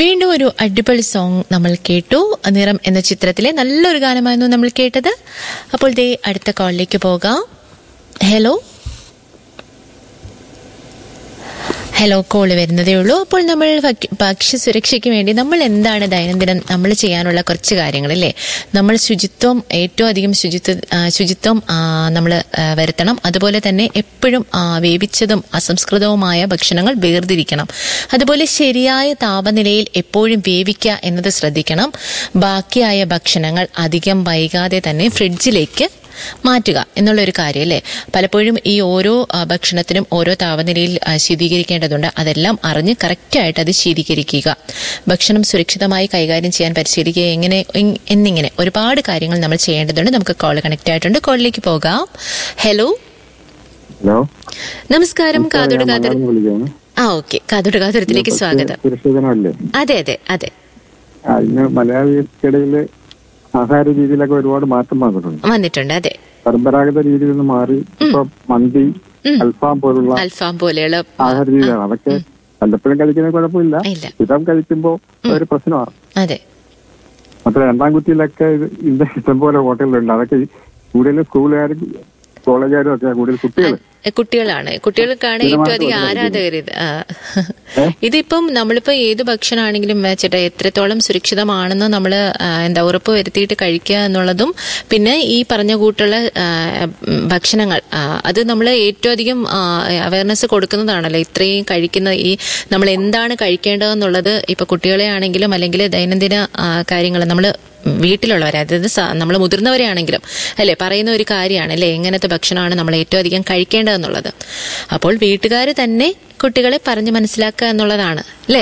വീണ്ടും ഒരു അടിപൊളി സോങ് നമ്മൾ കേട്ടു നിറം എന്ന ചിത്രത്തിലെ നല്ലൊരു ഗാനമായിരുന്നു നമ്മൾ കേട്ടത് അപ്പോൾ ദേ അടുത്ത കോളിലേക്ക് പോകാം ഹലോ ഹലോ കോള് വരുന്നതേ ഉള്ളൂ അപ്പോൾ നമ്മൾ ഭക്ഷ്യ- ഭക്ഷ്യസുരക്ഷയ്ക്ക് വേണ്ടി നമ്മൾ എന്താണ് ദൈനംദിനം നമ്മൾ ചെയ്യാനുള്ള കുറച്ച് കാര്യങ്ങൾ അല്ലേ നമ്മൾ ശുചിത്വം ഏറ്റവും അധികം ശുചിത്വ ആ, ശുചിത്വം നമ്മൾ വരുത്തണം അതുപോലെ തന്നെ എപ്പോഴും ആ, വേവിച്ചതും അസംസ്കൃതവുമായ ഭക്ഷണങ്ങൾ വേർതിരിക്കണം അതുപോലെ ശരിയായ താപനിലയിൽ എപ്പോഴും വേവിക്കുക എന്നത് ശ്രദ്ധിക്കണം ബാക്കിയായ ഭക്ഷണങ്ങൾ അധികം വൈകാതെ തന്നെ ഫ്രിഡ്ജിലേക്ക് മാറ്റുക എന്നുള്ളൊരു കാര്യം അല്ലേ പലപ്പോഴും ഈ ഓരോ ആ, ഭക്ഷണത്തിനും ഓരോ താപനിലയിൽ ആ, ശീതീകരിക്കേണ്ടതുണ്ട് അതെല്ലാം അറിഞ്ഞ് കറക്റ്റായിട്ട് അത് ശീതീകരിക്കുക ഭക്ഷണം സുരക്ഷിതമായി കൈകാര്യം ചെയ്യാൻ പരിശീലിക്കുക എങ്ങനെ എങ്- എന്നിങ്ങനെ ഒരുപാട് കാര്യങ്ങൾ നമ്മൾ ചെയ്യേണ്ടതുണ്ട് നമുക്ക് കോൾ കണക്ട് ആയിട്ടുണ്ട് കോളിലേക്ക് പോകാം ഹലോ ഹലോ നമസ്കാരം കാതോട് ഞാൻ കാതോട് മലയാളം വിളിക്കുകയാണ് ആ ഓക്കെ കാതോട് കാതോരത്തിലേക്ക് സ്വാഗതം സുരക്ഷിതനല്ലേ അതെ അതെ അതെ ആ, ഇന്ന് മലയാളികൾക്കിടയിൽ ആഹാര രീതിയിലൊക്കെ ഒരുപാട് മാറ്റം വന്നിട്ടുണ്ട് വന്നിട്ടുണ്ട് അതെ പരമ്പരാഗത രീതിയിൽ നിന്ന് മാറി ഇപ്പൊ മന്തി അൽഫാം പോലുള്ള അൽഫാം പോലെയുള്ള ആഹാര രീതിയാണ് അതൊക്കെ വല്ലപ്പോഴും കഴിക്കുന്ന കുഴപ്പമില്ല ഇല്ല. സ്ഥിരം കഴിക്കുമ്പോ ഒരു പ്രശ്നമാണ് അതെ മാത്രം രണ്ടാം കുറ്റിയിലൊക്കെ ഇത് ഇന്ന ഇഷ്ടം പോലെ ഹോട്ടലുണ്ട് അതൊക്കെ ഈ കൂടുതലും സ്കൂളുകാരും കോളേജുകാരും ഒക്കെ കൂടുതൽ കുട്ടികൾ എ, കുട്ടികളാണ് കുട്ടികൾക്കാണ് ഏറ്റവും അധികം ആരാധകർ ഇത് ആ. ഇതിപ്പം നമ്മളിപ്പോ ഏത് ഭക്ഷണമാണെങ്കിലും ചേട്ടാ എത്രത്തോളം സുരക്ഷിതമാണെന്ന് നമ്മൾ എന്താ ഉറപ്പ് വരുത്തിയിട്ട് കഴിക്കുക എന്നുള്ളതും പിന്നെ ഈ പറഞ്ഞ കൂട്ടുള്ള ആ, ഉം, ഭക്ഷണങ്ങൾ ആ, അത് നമ്മൾ ഏറ്റവും അധികം അവയർനെസ് കൊടുക്കുന്നതാണല്ലോ ഇത്രയും കഴിക്കുന്ന ഈ നമ്മൾ എന്താണ് കഴിക്കേണ്ടതെന്നുള്ളത് ഇപ്പൊ കുട്ടികളെ ആണെങ്കിലും അല്ലെങ്കിൽ ദൈനംദിന കാര്യങ്ങൾ നമ്മൾ വീട്ടിലുള്ളവർ അതായത് നമ്മൾ മുതിർന്നവരെയാണെങ്കിലും അല്ലെ പറയുന്ന ഒരു കാര്യമാണ് അല്ലെ എങ്ങനത്തെ ഭക്ഷണമാണ് നമ്മൾ ഏറ്റവും അധികം കഴിക്കേണ്ടതെന്നുള്ളത് അപ്പോൾ വീട്ടുകാർ തന്നെ കുട്ടികളെ പറഞ്ഞ് മനസ്സിലാക്കുക എന്നുള്ളതാണ് അല്ലേ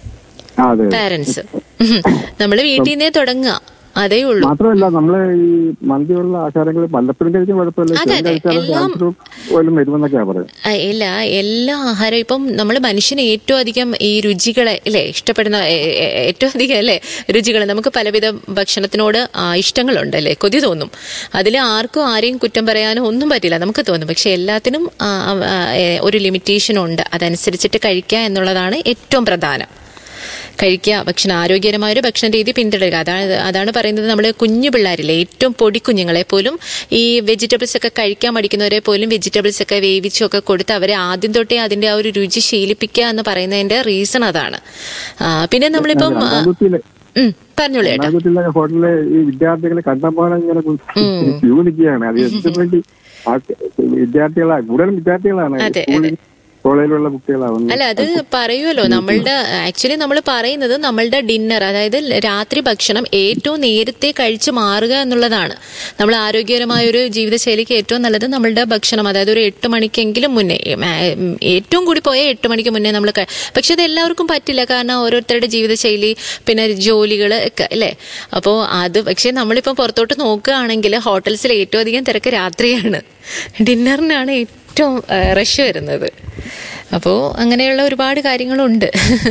ആ, അതെ പാരന്റ്സ് നമ്മൾ വീട്ടിൽ നിന്നേ തുടങ്ങുക അതേ ഉള്ളൂ മാത്രമല്ല നമ്മള് ഈ മന്തിയുള്ള ആഹാരങ്ങൾ വല്ലപ്പോഴും കഴിക്കാൻ കുഴപ്പമില്ല അതെ, സ്ഥിരം അതെ. കഴിച്ചാൽ എല്ലാം- ക്യാൻസർ പോലും വരുമെന്നൊക്കെയാ പറയുന്നത് ആ, ഇല്ല എല്ലാ ആഹാരം ഇപ്പം നമ്മൾ മനുഷ്യന് ഏറ്റവും അധികം ഈ രുചികളെ അല്ലേ ഇഷ്ടപ്പെടുന്ന ഏ, ഏ, ഏറ്റവും അധികം അല്ലേ രുചികൾ നമുക്ക് പലവിധ ഭക്ഷണത്തിനോട് ആ, ഇഷ്ടങ്ങളുണ്ട് അല്ലേ കൊതി തോന്നും അതിൽ ആർക്കും ആരെയും കുറ്റം പറയാനോ ഒന്നും പറ്റില്ല നമുക്ക് തോന്നും പക്ഷെ എല്ലാത്തിനും ആ, ആ, ഏ, ഒരു ലിമിറ്റേഷൻ ഉണ്ട് അതനുസരിച്ചിട്ട് കഴിക്കുക എന്നുള്ളതാണ് ഏറ്റവും പ്രധാനം കഴിക്കുക ഭക്ഷണം ആരോഗ്യകരമായ ഒരു ഭക്ഷണ രീതി പിന്തുടരുക അതാണ് അതാണ് പറയുന്നത് നമ്മൾ കുഞ്ഞു പിള്ളേരില്ലേ ഏറ്റവും പൊടി കുഞ്ഞുങ്ങളെ പോലും ഈ വെജിറ്റബിൾസ് ഒക്കെ കഴിക്കാൻ മടിക്കുന്നവരെ പോലും വെജിറ്റബിൾസ് ഒക്കെ വേവിച്ചൊക്കെ കൊടുത്ത് അവരെ ആദ്യം തൊട്ടേ അതിന്റെ ആ ഒരു രുചി ശീലിപ്പിക്കുക എന്ന് പറയുന്നതിന്റെ റീസൺ അതാണ് ആ, പിന്നെ നമ്മളിപ്പം ആ, രണ്ടാമത്തിലെ ഉം, പറഞ്ഞോളൂ ചേട്ടാ രണ്ടാമത്തിലെ ഹോട്ടലിലെ ഈ വിദ്യാർത്ഥികളെ കണ്ടപ്പോൾ ഇങ്ങനെ ക്യൂ നിൽക്കുകയാണ് അത് എന്തിനു വേണ്ടി ആ വിദ്യാർത്ഥികളാ കൂടുതലും വിദ്യാർത്ഥികളാണ് അതെ, സ്കൂളിൽ കോളേജിലുള്ള കുട്ടികളാണ് അല്ല അത് പറയുമല്ലോ നമ്മളുടെ ആക്ച്വലി നമ്മൾ പറയുന്നത് നമ്മളുടെ ഡിന്നർ അതായത് രാത്രി ഭക്ഷണം ഏറ്റവും നേരത്തെ കഴിച്ച് മാറുക എന്നുള്ളതാണ് നമ്മൾ ആരോഗ്യകരമായ ഒരു ജീവിതശൈലിക്ക് ഏറ്റവും നല്ലത് നമ്മളുടെ ഭക്ഷണം അതായത് ഒരു എട്ട് മണിക്കെങ്കിലും മുന്നേ മാ- ഏറ്റവും കൂടി പോയ എട്ട് മണിക്ക് മുന്നേ നമ്മൾ പക്ഷെ അത് എല്ലാവർക്കും പറ്റില്ല കാരണം ഓരോരുത്തരുടെ ജീവിതശൈലി പിന്നെ ജോലികൾ ഒക്കെ അല്ലേ അപ്പോൾ അത് പക്ഷെ നമ്മളിപ്പോൾ പുറത്തോട്ട് നോക്കുകയാണെങ്കിൽ ഹോട്ടൽസിൽ ഏറ്റവും അധികം തിരക്ക് രാത്രിയാണ് ഡിന്നറിനാണ് ഏറ്റവും റഷ് വരുന്നത് അപ്പോൾ അങ്ങനെയുള്ള ഒരുപാട് കാര്യങ്ങളുണ്ട്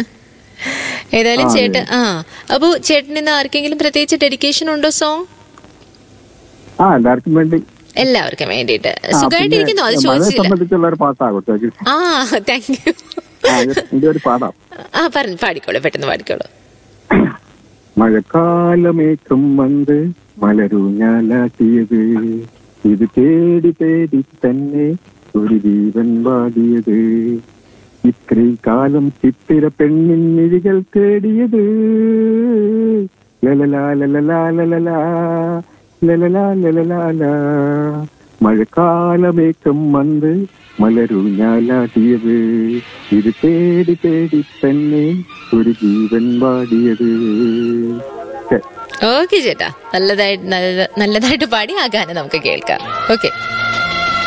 ഏതായാലും ചേട്ടൻ ആ അപ്പോൾ ചേട്ടൻ ഇന്ന് ആർക്കെങ്കിലും പ്രത്യേകിച്ച് ഡെഡിക്കേഷൻ ഉണ്ടോ സോങ് ആ എല്ലാവർക്കും വേണ്ടി എല്ലാവർക്കും വേണ്ടിയിട്ട് ആ, സുഖമായിട്ടിരിക്കുന്നോ അത് പിന്നെ മഴയെ ചോദിച്ചില്ല സംബന്ധിച്ചുള്ള ഒരു പാട്ടാകട്ടെ ആ താങ്ക് യു ആ എന്റെ ഒരു പാടാം ആ പറഞ്ഞു പാടിക്കോളൂ പെട്ടെന്ന് പാടിക്കോളൂ മഴക്കാലമേക്കും വന്ന് മലരൂഞ്ഞാലാട്ടിയത് ഇത് തേടി തേടി തന്നെ ഒരു ജീവൻ വാടിയത് ഇത്രയും കാലം ചിത്തിര പെണ്ണിൻ മിഴികൾ തേടിയത് ലലലാ ലലലാ ലലലാ ലലലാ ലലലാ മഴക്കാലമേക്കം വന്ന് മലരൂഞ്ഞാലാട്ടിയത് ഇത് തേടി തേടി തന്നെ ഒരു ജീവൻ വാടിയത് ഓക്കെ ചേട്ടാ നല്ലതായിട്ട് നല്ല- നല്ലതായിട്ട് പാടി ആ ഗാനം നമുക്ക് കേൾക്കാം ഓക്കെ